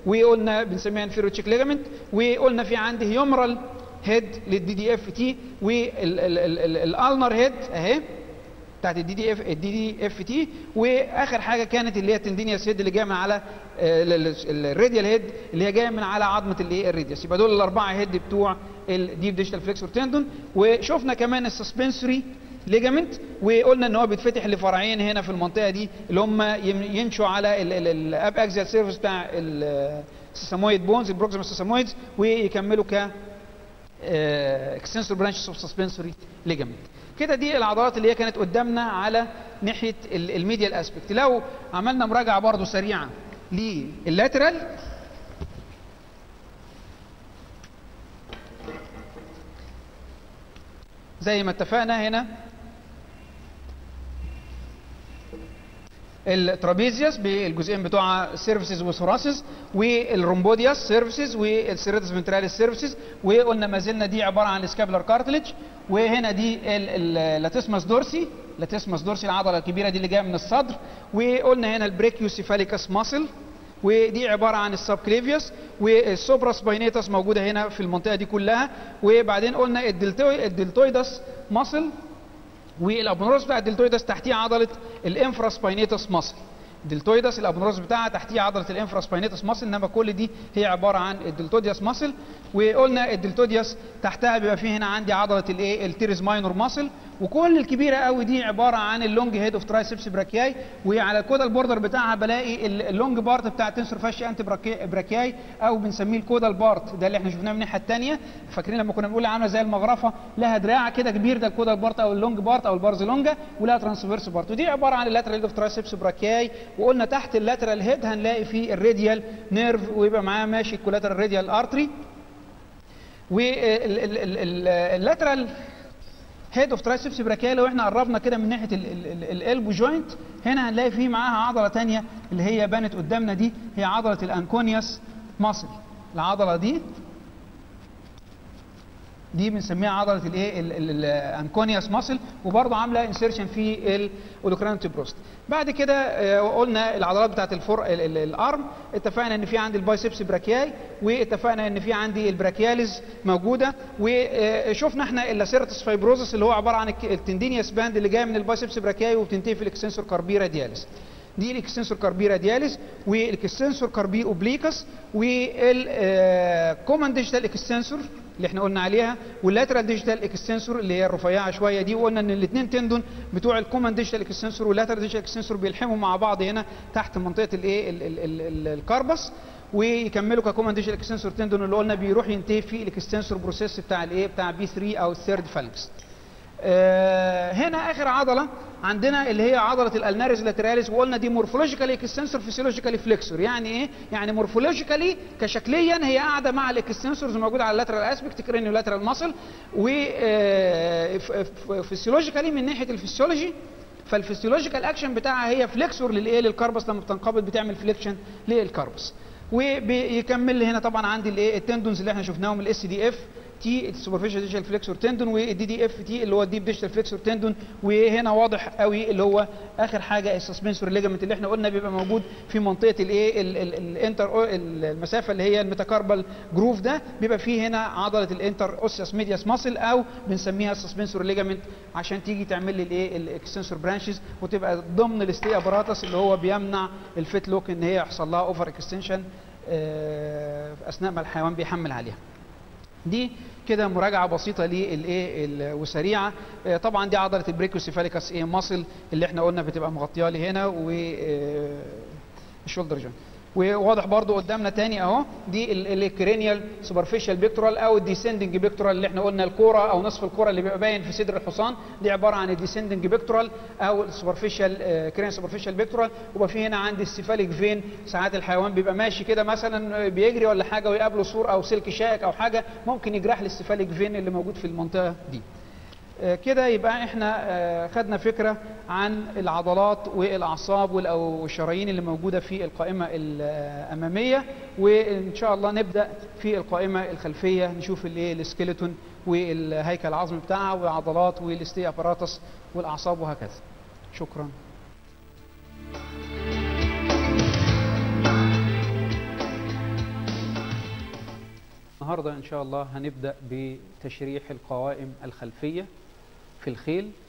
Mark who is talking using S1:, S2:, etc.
S1: وقلنا بنسميها انفيرو تشيك ليجامنت وقلنا في عندي هيومرال هيد للدي دي اف تي والالنر هيد اهي بتاعت الدي دي اف الدي دي اف تي واخر حاجه كانت اللي هي التندينيوس هيد اللي جايه من على الراديال هيد اللي هي جايه من على عظمه الايه الراديوس يبقى دول الاربعه هيد بتوع الديب ديجيتال فليكسور تندون وشفنا كمان السسبنسوري ليجامنت وقلنا ان هو بيتفتح لفرعين هنا في المنطقه دي اللي هم يمشوا على الاب اكزيال سيرفيس بتاع السيسامويد بونز البروكسيمال سيسامويدز ويكملوا ك اكستنسور برانشز اوف سسبنسوري ليجامنت كده دي العضلات اللي هي كانت قدامنا على ناحيه الميديال اسبكت لو عملنا مراجعه برضو سريعه لللاترال زي ما اتفقنا هنا الترابيزيوس بالجزئين بتوع سيرفيسز وثوراسيس والرومبودياس سيرفيسز والسيريتس فنتراليس سيرفيسز وقلنا ما زلنا دي عباره عن السكابلر كارتلج وهنا دي اللاتيسماس دورسي لاتيسماس دورسي العضله الكبيره دي اللي جايه من الصدر وقلنا هنا البريكيوسيفاليكاس ماسل ودي عباره عن السبكليفيوس والسوبرا سباينيتاس موجوده هنا في المنطقه دي كلها وبعدين قلنا الدلتوي الدلتويدس ماسل والابنورس بتاع الدلتويدس تحتيه عضله الانفرا سباينيتاس ماسل الدلتويدس الابنورس بتاعها تحتيه عضله الانفرا سباينيتاس ماسل انما كل دي هي عباره عن الدلتودياس ماسل وقلنا الدلتودياس تحتها بيبقى فيه هنا عندي عضله الايه التيريز ماينور ماسل وكل الكبيره قوي دي عباره عن اللونج هيد اوف ترايسبس براكياي وعلى الكودال بوردر بتاعها بلاقي اللونج بارت بتاع التنسور فاشي انتي براكياي او بنسميه الكودال بارت ده اللي احنا شفناه من الناحيه الثانيه فاكرين لما كنا بنقول عامله زي المغرفه لها دراع كده كبير ده الكودال بارت او اللونج بارت او البارز لونجا ولها ترانسفيرس بارت ودي عباره عن اللاترال هيد اوف ترايسبس براكياي وقلنا تحت اللاترال هيد هنلاقي فيه الراديال نيرف ويبقى معاه ماشي الكولاترال راديال ارتري واللاترال هيد اوف ترايسبس براكيا لو احنا قربنا كده من ناحيه الالبو جوينت هنا هنلاقي فيه معاها عضله ثانيه اللي هي بانت قدامنا دي هي عضله الانكونيوس ماسل العضله دي دي بنسميها عضله الايه الانكونيوس ماسل وبرضه عامله انسيرشن في الاولوكران تبروست بعد كده قلنا العضلات بتاعت الفور الارم اتفقنا ان في عندي البايسبس براكياي واتفقنا ان في عندي البراكياليز موجوده وشفنا احنا اللاسيرتس فايبروزس اللي هو عباره عن التندينيوس باند اللي جايه من البايسبس براكياي وبتنتهي في الاكستنسور كاربيرا دياليس دي الاكستنسور كاربيرا دياليس والاكستنسور كاربي اوبليكس والكومن ديجيتال اكستنسور اللي احنا قلنا عليها واللاترال ديجيتال اكستنسور اللي هي الرفيعه شويه دي وقلنا ان الاثنين تندون بتوع الكومن ديجيتال اكستنسور واللاترال ديجيتال اكستنسور بيلحموا مع بعض هنا تحت منطقه الايه الكاربس ويكملوا ككومن ديجيتال اكستنسور تندون اللي قلنا بيروح ينتهي في الاكستنسور بروسيس بتاع الايه بتاع بي 3 او الثيرد فالكس آه هنا اخر عضله عندنا اللي هي عضله الالناريز لاتراليز وقلنا دي مورفولوجيكالي اكستنسور فيسيولوجيكالي فليكسور يعني ايه يعني مورفولوجيكالي كشكليا هي قاعده مع الاكستنسورز موجوده على اللاترال اسبكت كرينيو لاترال ماسل وفيسيولوجيكالي من ناحيه الفسيولوجي فالفسيولوجيكال اكشن بتاعها هي فليكسور للايه للكربس لما بتنقبض بتعمل فليكشن للكربس وبيكمل لي هنا طبعا عندي الايه التندونز اللي احنا شفناهم الاس دي اف تي السوبرفيشال ديجيتال فليكسور تندون والدي دي اف تي اللي هو الديب ديجيتال فليكسور تندون وهنا واضح قوي اللي هو اخر حاجه السسبنسور ليجامنت اللي احنا قلنا بيبقى موجود في منطقه الايه الانتر المسافه اللي هي الميتاكاربال جروف ده بيبقى فيه هنا عضله الانتر اوسياس ميدياس ماسل او بنسميها السسبنسور ليجامنت عشان تيجي تعمل لي الايه الاكستنسور برانشز وتبقى ضمن الاستي ابراتس اللي هو بيمنع الفيت لوك ان هي يحصل لها اوفر اكستنشن اثناء ما الحيوان بيحمل عليها دي كده مراجعه بسيطه للايه وسريعه طبعا دي عضله البريكوسيفاليكاس ايه ماسل اللي احنا قلنا بتبقى مغطيه لي هنا و الشولدر جوينت وواضح برضو قدامنا تاني اهو دي الكرينيال سوبرفيشال بيكتورال او الديسندنج بيكتورال اللي احنا قلنا الكوره او نصف الكوره اللي بيبقى باين في صدر الحصان دي عباره عن الديسندنج بيكتورال او السوبرفيشال كرينيال سوبرفيشال بيكتورال وبقى في هنا عندي السيفاليك فين ساعات الحيوان بيبقى ماشي كده مثلا بيجري ولا حاجه ويقابله سور او سلك شائك او حاجه ممكن يجرح لي السيفاليك فين اللي موجود في المنطقه دي كده يبقى احنا خدنا فكره عن العضلات والاعصاب والشرايين اللي موجوده في القائمه الاماميه وان شاء الله نبدا في القائمه الخلفيه نشوف الايه السكيلتون والهيكل العظمي بتاعها والعضلات والاستي اباراتس والاعصاب وهكذا شكرا النهارده ان شاء الله هنبدا بتشريح القوائم الخلفيه في الخيل